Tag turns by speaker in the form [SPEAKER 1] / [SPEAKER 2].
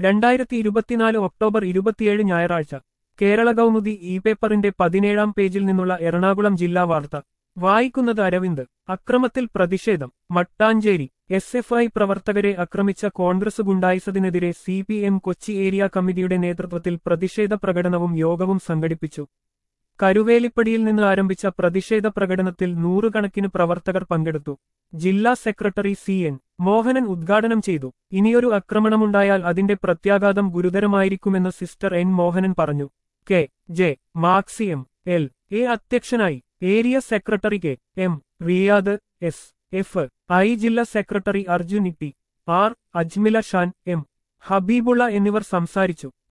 [SPEAKER 1] രണ്ടായിരത്തി ഇരുപത്തിനാല് ഒക്ടോബർ ഇരുപത്തിയേഴ് ഞായറാഴ്ച കേരള കൗമുദി ഇ പേപ്പറിന്റെ പതിനേഴാം പേജിൽ നിന്നുള്ള എറണാകുളം ജില്ലാ വാർത്ത വായിക്കുന്നത് അരവിന്ദ് അക്രമത്തിൽ പ്രതിഷേധം മട്ടാഞ്ചേരി എസ് എഫ് ഐ പ്രവർത്തകരെ ആക്രമിച്ച കോൺഗ്രസ് ഗുണ്ടായിസതിനെതിരെ C P M Kochi area കമ്മിറ്റിയുടെ നേതൃത്വത്തിൽ പ്രതിഷേധ പ്രകടനവും യോഗവും സംഘടിപ്പിച്ചു കരുവേലിപ്പടിയിൽ നിന്ന് ആരംഭിച്ച പ്രതിഷേധ പ്രകടനത്തിൽ നൂറുകണക്കിന് പ്രവർത്തകർ പങ്കെടുത്തു ജില്ലാ സെക്രട്ടറി സി എൻ മോഹനൻ ഉദ്ഘാടനം ചെയ്തു ഇനിയൊരു ആക്രമണമുണ്ടായാൽ അതിന്റെ പ്രത്യാഘാതം ഗുരുതരമായിരിക്കുമെന്ന് സിസ്റ്റർ എൻ മോഹനൻ പറഞ്ഞു K J Maxi M L A അധ്യക്ഷനായി area secretary K M Riyad S F I ജില്ലാ secretary Arjun Itty R Ajmila Shan M Habeebulla എന്നിവർ സംസാരിച്ചു